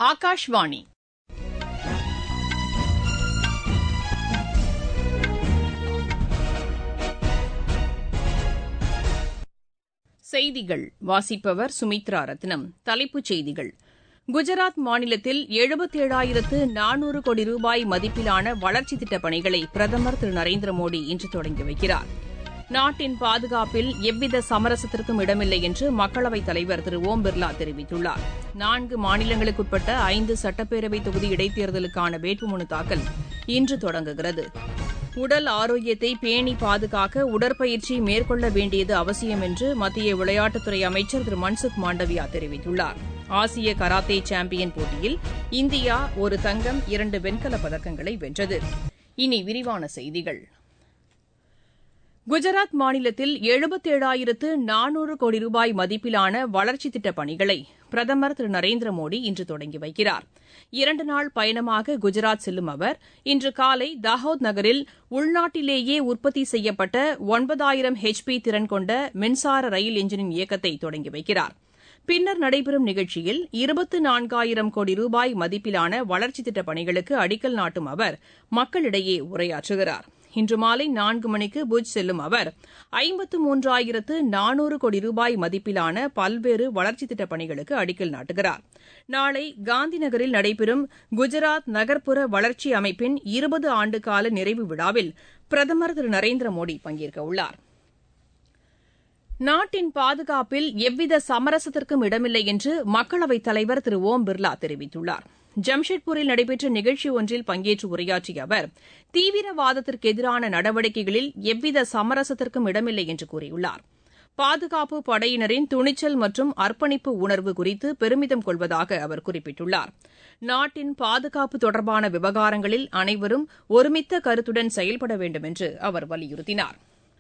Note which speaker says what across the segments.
Speaker 1: ஆகாஷ்வாணி செய்திகள் வாசிப்பவர் சுமித்ரா ரத்னம் தலைப்புச் செய்திகள் குஜராத் மாநிலத்தில் எழுபத்தேழாயிரத்து நானூறு கோடி ரூபாய் மதிப்பிலான வளர்ச்சித் திட்டப் பணிகளை பிரதமர் திரு நரேந்திர மோடி இன்று தொடங்கி வைக்கிறார் நாட்டின் பாதுகாப்பில் எவ்வித சமரசத்திற்கும் இடமில்லை என்று மக்களவைத் தலைவர் திரு ஓம் பிர்லா தெரிவித்துள்ளார் நான்கு மாநிலங்களுக்குட்பட்ட ஐந்து சட்டப்பேரவை தொகுதி இடைத்தேர்தலுக்கான வேட்புமனு தாக்கல் இன்று தொடங்குகிறது உடல் ஆரோக்கியத்தை பேணி பாதுகாக்க உடற்பயிற்சி மேற்கொள்ள வேண்டியது அவசியம் என்று மத்திய விளையாட்டுத்துறை அமைச்சர் திரு மன்சுக் மாண்டவியா தெரிவித்துள்ளார் ஆசிய கராத்தே சாம்பியன் போட்டியில் இந்தியா ஒரு தங்கம் இரண்டு வெண்கலப் பதக்கங்களை வென்றது இனி விரிவான செய்திகள் குஜராத் மாநிலத்தில் எழுபத்தேழாயிரத்து நானூறு கோடி ரூபாய் மதிப்பிலான வளர்ச்சித் திட்டப் பணிகளை பிரதமர் திரு நரேந்திர மோடி இன்று தொடங்கி வைக்கிறார் இரண்டு நாள் பயணமாக குஜராத் செல்லும் அவர் இன்று காலை தாஹோத் நகரில் உள்நாட்டிலேயே உற்பத்தி செய்யப்பட்ட ஒன்பதாயிரம் ஹெச்பி திறன் கொண்ட மின்சார ரயில் எஞ்சினின் இயக்கத்தை தொடங்கி வைக்கிறார் பின்னர் நடைபெறும் நிகழ்ச்சியில் இருபத்து நான்காயிரம் கோடி ரூபாய் மதிப்பிலான வளர்ச்சித் திட்டப் பணிகளுக்கு அடிக்கல் நாட்டும் அவர் மக்களிடையே உரையாற்றுகிறார் இன்று மாலை நான்கு மணிக்கு புஜ் செல்லும் அவர் ஐம்பத்து மூன்றாயிரத்து நானூறு கோடி ரூபாய் மதிப்பிலான பல்வேறு வளர்ச்சித் திட்டப் பணிகளுக்கு அடிக்கல் நாட்டுகிறார் நாளை காந்தி நகரில் நடைபெறும் குஜராத் நகர்ப்புற வளர்ச்சி அமைப்பின் இருபது ஆண்டுகால நிறைவு விழாவில் பிரதமர் திரு நரேந்திர மோடி பங்கேற்கவுள்ளார் நாட்டின் பாதுகாப்பில் எவ்வித சமரசத்திற்கும் இடமில்லை என்று மக்களவைத் தலைவர் திரு ஓம் பிர்லா தெரிவித்துள்ளார் ஜம்ஷெட்பூரில் நடைபெற்ற நிகழ்ச்சி ஒன்றில் பங்கேற்று உரையாற்றிய அவர் தீவிரவாதத்திற்கு எதிரான நடவடிக்கைகளில் எவ்வித சமரசத்திற்கும் இடமில்லை என்று கூறியுள்ளார் பாதுகாப்பு படையினரின் துணிச்சல் மற்றும் அர்ப்பணிப்பு உணர்வு குறித்து பெருமிதம் கொள்வதாக அவர் குறிப்பிட்டுள்ளார் நாட்டின் பாதுகாப்பு தொடர்பான விவகாரங்களில் அனைவரும் ஒருமித்த கருத்துடன் செயல்பட வேண்டும் என்று அவர் வலியுறுத்தினார்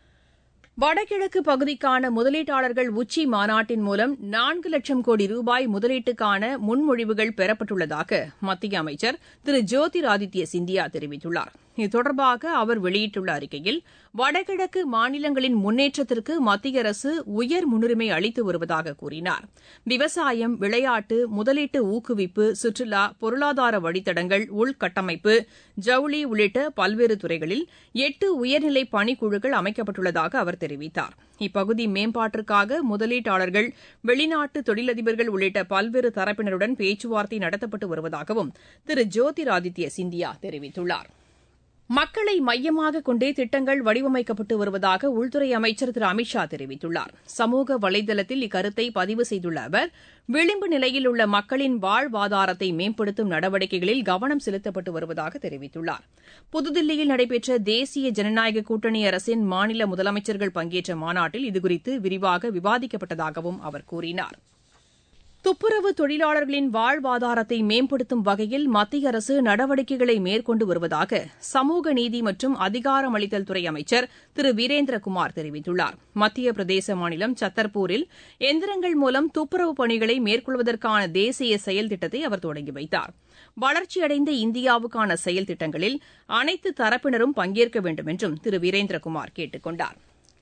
Speaker 1: வடகிழக்கு பகுதிக்கான முதலீட்டாளர்கள் உச்சி மாநாட்டின் மூலம் நான்கு லட்சம் கோடி ரூபாய் முதலீட்டுக்கான முன்மொழிவுகள் பெறப்பட்டுள்ளதாக மத்திய அமைச்சர் திரு ஜோதிராதித்ய சிந்தியா தெரிவித்துள்ளார் இது தொடர்பாக அவர் வெளியிட்டுள்ள அறிக்கையில் வடகிழக்கு மாநிலங்களின் முன்னேற்றத்திற்கு மத்திய அரசு உயர் முன்னுரிமை அளித்து வருவதாக கூறினார் விவசாயம் விளையாட்டு முதலீட்டு ஊக்குவிப்பு சுற்றுலா பொருளாதார வழித்தடங்கள் உள்கட்டமைப்பு ஜவுளி உள்ளிட்ட பல்வேறு துறைகளில் எட்டு உயர்நிலை பணிக்குழுக்கள் அமைக்கப்பட்டுள்ளதாக அவர் தெரிவித்தார் இப்பகுதி மேம்பாட்டிற்காக முதலீட்டாளர்கள் வெளிநாட்டு தொழிலதிபர்கள் உள்ளிட்ட பல்வேறு தரப்பினருடன் பேச்சுவார்த்தை நடத்தப்பட்டு வருவதாகவும் திரு ஜோதிராதித்ய சிந்தியா தெரிவித்துள்ளார் மக்களை மையமாக கொண்டே திட்டங்கள் வடிவமைக்கப்பட்டு வருவதாக உள்துறை அமைச்சர் திரு அமித் ஷா தெரிவித்துள்ளார் சமூக வலைதளத்தில் இக்கருத்தை பதிவு செய்துள்ள அவர் விளிம்பு நிலையில் உள்ள மக்களின் வாழ்வாதாரத்தை மேம்படுத்தும் நடவடிக்கைகளில் கவனம் செலுத்தப்பட்டு வருவதாக தெரிவித்துள்ளார் புதுதில்லியில் நடைபெற்ற தேசிய ஜனநாயக கூட்டணி அரசின் மாநில முதலமைச்சர்கள் பங்கேற்ற மாநாட்டில் இதுகுறித்து விரிவாக விவாதிக்கப்பட்டதாகவும் அவர் கூறினார் துப்புரவு தொழிலாளர்களின் வாழ்வாதாரத்தை மேம்படுத்தும் வகையில் மத்திய அரசு நடவடிக்கைகளை மேற்கொண்டு வருவதாக சமூக நீதி மற்றும் அதிகாரமளித்தல் துறை அமைச்சர் திரு வீரேந்திரகுமார் தெரிவித்துள்ளார் மத்திய பிரதேச மாநிலம் சத்தர்பூரில் எந்திரங்கள் மூலம் துப்புரவு பணிகளை மேற்கொள்வதற்கான தேசிய செயல் திட்டத்தை அவர் தொடங்கி வைத்தார் வளர்ச்சியடைந்த இந்தியாவுக்கான செயல் திட்டங்களில் அனைத்து தரப்பினரும் பங்கேற்க வேண்டும் என்றும் திரு வீரேந்திரகுமார் கேட்டுக் கொண்டாா்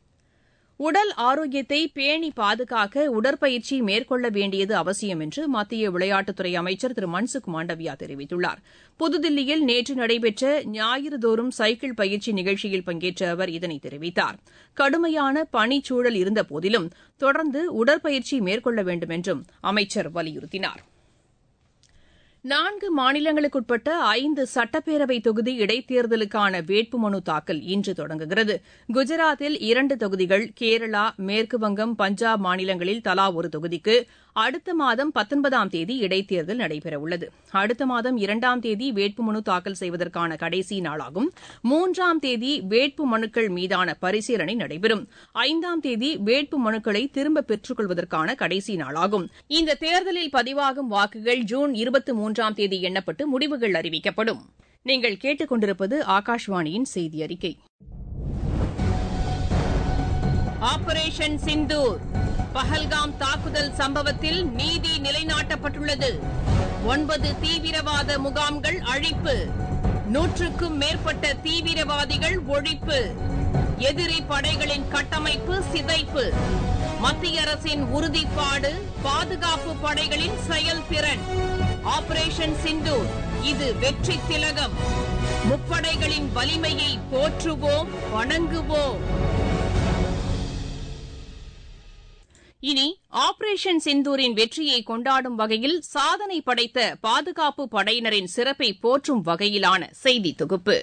Speaker 1: உடல் ஆரோக்கியத்தை பேணி பாதுகாக்க உடற்பயிற்சி மேற்கொள்ள வேண்டியது அவசியம் என்று மத்திய விளையாட்டுத்துறை அமைச்சர் திரு மன்சுக் மாண்டவியா தெரிவித்துள்ளார் புதுதில்லியில் நேற்று நடைபெற்ற ஞாயிறுதோறும் சைக்கிள் பயிற்சி நிகழ்ச்சியில் பங்கேற்ற அவர் இதனை தெரிவித்தார் கடுமையான பணிச்சூழல் இருந்தபோதிலும் தொடர்ந்து உடற்பயிற்சி மேற்கொள்ள வேண்டும் என்றும் அமைச்சர் வலியுறுத்தினார் நான்கு மாநிலங்களுக்குட்பட்ட ஐந்து சட்டப்பேரவை தொகுதி இடைத்தேர்தலுக்கான வேட்புமனு தாக்கல் இன்று தொடங்குகிறது குஜராத்தில் இரண்டு தொகுதிகள் கேரளா மேற்குவங்கம் பஞ்சாப் மாநிலங்களில் தலா ஒரு தொகுதிக்கு அடுத்த மாதம் பத்தொன்பதாம் தேதி இடைத்தேர்தல் நடைபெறவுள்ளது அடுத்த மாதம் இரண்டாம் தேதி வேட்புமனு தாக்கல் செய்வதற்கான கடைசி நாளாகும் மூன்றாம் தேதி வேட்பு மனுக்கள் மீதான பரிசீலனை நடைபெறும் ஐந்தாம் தேதி வேட்பு மனுக்களை திரும்ப பெற்றுக் கொள்வதற்கான கடைசி நாளாகும் இந்த தேர்தலில் பதிவாகும் வாக்குகள் ஜூன் இருபத்தி மூன்றாம் தேதி எண்ணப்பட்டு முடிவுகள் அறிவிக்கப்படும் நீங்கள் கேட்டுக் கொண்டிருப்பது ஆகாஷ்வாணியின் செய்தி அறிக்கை ஆபரேஷன் சிந்தூர் பஹல்காம் தாக்குதல் சம்பவத்தில் நீதி நிலைநாட்டப்பட்டுள்ளது ஒன்பது தீவிரவாத முகாம்கள் அழிப்பு நூற்றுக்கும் மேற்பட்ட தீவிரவாதிகள் ஒழிப்பு எதிரி படைகளின் கட்டமைப்பு சிதைப்பு மத்திய அரசின் உறுதிப்பாடு பாதுகாப்பு படைகளின் செயல்திறன் ஆபரேஷன் சிந்தூர் இது வெற்றி திலகம் முப்படைகளின் வலிமையை போற்றுவோம் வணங்குவோம் இனி ஆபரேஷன் சிந்தூரின் வெற்றியை கொண்டாடும் வகையில் சாதனை படைத்த பாதுகாப்பு படையினரின் சிறப்பை போற்றும் வகையிலான செய்தி தொகுப்பு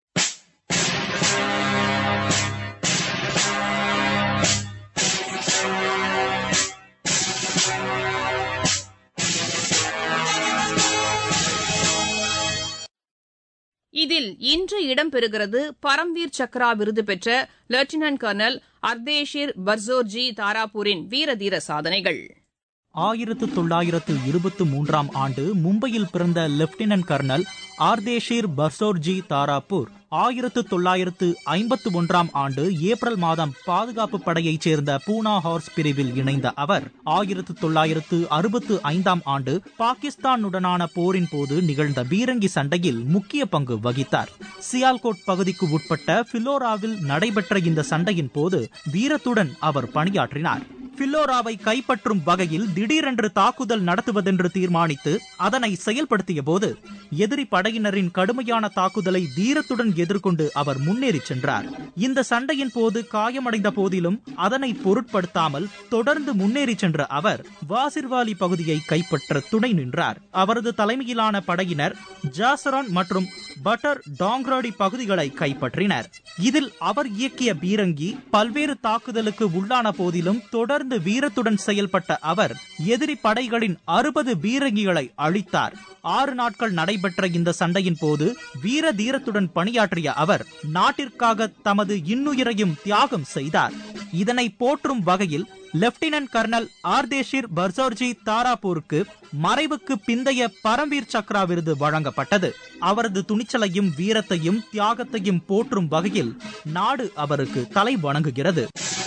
Speaker 1: இதில் இன்று இடம்பெறுகிறது பரம்வீர் சக்ரா விருது பெற்ற லெப்டினன்ட் கர்னல் அர்தேஷிர் பர்சோர்ஜி தாராபூரின் வீரதீர சாதனைகள்
Speaker 2: ஆயிரத்து தொள்ளாயிரத்து இருபத்து மூன்றாம் ஆண்டு மும்பையில் பிறந்த லெப்டினன்ட் கர்னல் ஆர்தேஷிர் பர்சோர்ஜி தாராபூர் ஆயிரத்து தொள்ளாயிரத்து ஐம்பத்து ஒன்றாம் ஆண்டு ஏப்ரல் மாதம் பாதுகாப்பு படையைச் சேர்ந்த பூனா ஹார்ஸ் பிரிவில் இணைந்த அவர் ஆயிரத்து தொள்ளாயிரத்து அறுபத்து ஐந்தாம் ஆண்டு பாகிஸ்தானுடனான போரின் போது நிகழ்ந்த பீரங்கி சண்டையில் முக்கிய பங்கு வகித்தார் சியால்கோட் பகுதிக்கு உட்பட்ட பிலோராவில் நடைபெற்ற இந்த சண்டையின் போது வீரத்துடன் அவர் பணியாற்றினார் பில்லோராவை கைப்பற்றும் வகையில் திடீரென்று தாக்குதல் நடத்துவதென்று தீர்மானித்து அதனை செயல்படுத்திய போது எதிரி படையினரின் கடுமையான தாக்குதலை தீரத்துடன் எதிர்கொண்டு அவர் முன்னேறி சென்றார் இந்த சண்டையின் போது காயமடைந்த போதிலும் அதனை பொருட்படுத்தாமல் தொடர்ந்து முன்னேறி சென்ற அவர் வாசிர்வாலி பகுதியை கைப்பற்ற துணை நின்றார் அவரது தலைமையிலான படையினர் ஜாசரான் மற்றும் பட்டர் டாங்ராடி பகுதிகளை கைப்பற்றினர் இதில் அவர் இயக்கிய பீரங்கி பல்வேறு தாக்குதலுக்கு உள்ளான போதிலும் தொடர்ந்து வீரத்துடன் செயல்பட்ட அவர் எதிரி படைகளின் அறுபது பீரங்கிகளை அழித்தார் ஆறு நாட்கள் நடைபெற்ற இந்த சண்டையின் போது வீர தீரத்துடன் பணியாற்றிய அவர் நாட்டிற்காக தமது இன்னுயிரையும் தியாகம் செய்தார் இதனை போற்றும் வகையில் லெப்டினன்ட் கர்னல் ஆர்தேஷிர் பர்சோர்ஜி தாராபூருக்கு மறைவுக்கு பிந்தைய பரம்வீர் சக்ரா விருது வழங்கப்பட்டது அவரது துணிச்சலையும் வீரத்தையும் தியாகத்தையும் போற்றும் வகையில் நாடு அவருக்கு தலை வணங்குகிறது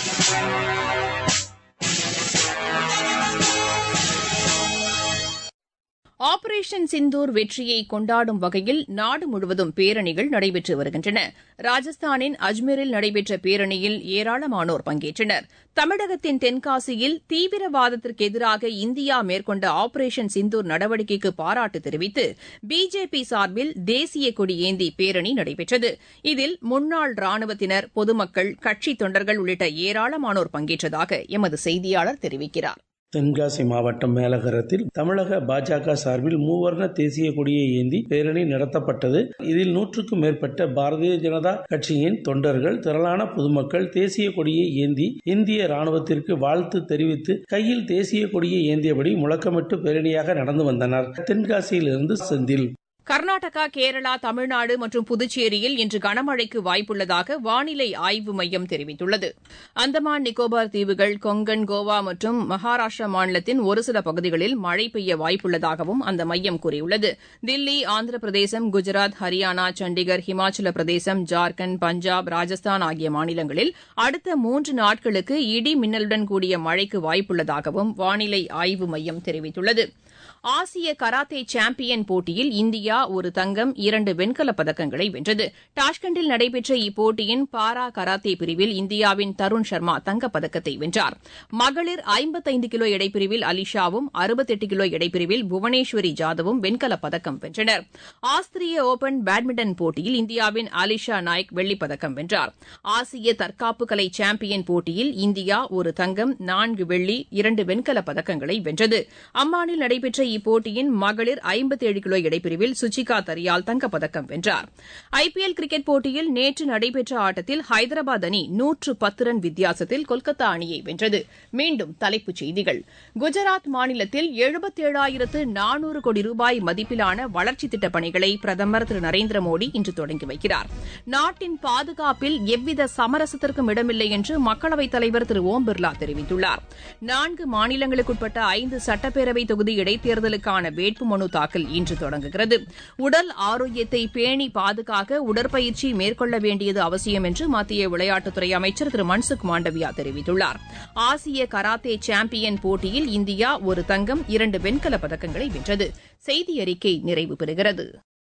Speaker 1: ஆபரேஷன் சிந்தூர் வெற்றியை கொண்டாடும் வகையில் நாடு முழுவதும் பேரணிகள் நடைபெற்று வருகின்றன ராஜஸ்தானின் அஜ்மீரில் நடைபெற்ற பேரணியில் ஏராளமானோர் பங்கேற்றனர் தமிழகத்தின் தென்காசியில் தீவிரவாதத்திற்கு எதிராக இந்தியா மேற்கொண்ட ஆபரேஷன் சிந்தூர் நடவடிக்கைக்கு பாராட்டு தெரிவித்து பிஜேபி சார்பில் தேசிய கொடி ஏந்தி பேரணி நடைபெற்றது இதில் முன்னாள் ராணுவத்தினர் பொதுமக்கள் கட்சித் தொண்டர்கள் உள்ளிட்ட ஏராளமானோர் பங்கேற்றதாக எமது செய்தியாளர் தெரிவிக்கிறார்
Speaker 3: தென்காசி மாவட்டம் மேலகரத்தில் தமிழக பாஜக சார்பில் மூவர்ண தேசிய கொடியை ஏந்தி பேரணி நடத்தப்பட்டது இதில் நூற்றுக்கும் மேற்பட்ட பாரதிய ஜனதா கட்சியின் தொண்டர்கள் திரளான பொதுமக்கள் தேசிய கொடியை ஏந்தி இந்திய ராணுவத்திற்கு வாழ்த்து தெரிவித்து கையில் தேசிய கொடியை ஏந்தியபடி முழக்கமிட்டு பேரணியாக நடந்து வந்தனர் தென்காசியிலிருந்து செந்தில்
Speaker 1: கர்நாடகா கேரளா தமிழ்நாடு மற்றும் புதுச்சேரியில் இன்று கனமழைக்கு வாய்ப்புள்ளதாக வானிலை ஆய்வு மையம் தெரிவித்துள்ளது அந்தமான் நிக்கோபார் தீவுகள் கொங்கன் கோவா மற்றும் மகாராஷ்டிரா மாநிலத்தின் ஒரு சில பகுதிகளில் மழை பெய்ய வாய்ப்புள்ளதாகவும் அந்த மையம் கூறியுள்ளது தில்லி ஆந்திர பிரதேசம் குஜராத் ஹரியானா சண்டிகர் ஹிமாச்சல பிரதேசம் ஜார்க்கண்ட் பஞ்சாப் ராஜஸ்தான் ஆகிய மாநிலங்களில் அடுத்த மூன்று நாட்களுக்கு இடி மின்னலுடன் கூடிய மழைக்கு வாய்ப்புள்ளதாகவும் வானிலை ஆய்வு மையம் தெரிவித்துள்ளது ஆசிய கராத்தே சாம்பியன் போட்டியில் இந்தியா ஒரு தங்கம் இரண்டு வெண்கலப் பதக்கங்களை வென்றது டாஷ்கண்டில் நடைபெற்ற இப்போட்டியின் பாரா கராத்தே பிரிவில் இந்தியாவின் தருண் சர்மா தங்கப்பதக்கத்தை வென்றார் மகளிர் ஐம்பத்தைந்து கிலோ எடைப்பிரிவில் அலிஷாவும் அறுபத்தெட்டு கிலோ எடைப்பிரிவில் புவனேஸ்வரி ஜாதவும் வெண்கலப் பதக்கம் வென்றனர் ஆஸ்திரிய ஓபன் பேட்மிண்டன் போட்டியில் இந்தியாவின் அலிஷா நாயக் வெள்ளிப்பதக்கம் வென்றார் ஆசிய தற்காப்பு கலை சாம்பியன் போட்டியில் இந்தியா ஒரு தங்கம் நான்கு வெள்ளி இரண்டு வெண்கலப் பதக்கங்களை வென்றது அம்மானில் நடைபெற்ற இப்போட்டியின் மகளிர் ஐம்பத்தேழு கிலோ எடைப்பிரிவில் சுச்சிகா தரியால் தங்கப்பதக்கம் வென்றார் ஐபிஎல் கிரிக்கெட் போட்டியில் நேற்று நடைபெற்ற ஆட்டத்தில் ஹைதராபாத் அணி நூற்று பத்து ரன் வித்தியாசத்தில் கொல்கத்தா அணியை வென்றது மீண்டும் தலைப்புச் செய்திகள் குஜராத் மாநிலத்தில் எழுபத்தேழாயிரத்து நானூறு கோடி ரூபாய் மதிப்பிலான வளர்ச்சித் திட்டப் பணிகளை பிரதமர் திரு நரேந்திர மோடி இன்று தொடங்கி வைக்கிறார் நாட்டின் பாதுகாப்பில் எவ்வித சமரசத்திற்கும் இடமில்லை என்று மக்களவைத் தலைவர் திரு ஓம் பிர்லா தெரிவித்துள்ளார் நான்கு மாநிலங்களுக்குட்பட்ட ஐந்து சட்டப்பேரவை தொகுதி இடைத்தேர்தலுக்கான வேட்புமனு தாக்கல் இன்று தொடங்குகிறது உடல் ஆரோக்கியத்தை பேணி பாதுகாக்க உடற்பயிற்சி மேற்கொள்ள வேண்டியது அவசியம் என்று மத்திய விளையாட்டுத்துறை அமைச்சர் திரு மன்சுக் மாண்டவியா தெரிவித்துள்ளார் ஆசிய கராத்தே சாம்பியன் போட்டியில் இந்தியா ஒரு தங்கம் இரண்டு வெண்கலப் பதக்கங்களை வென்றது செய்தி அறிக்கை நிறைவு பெறுகிறது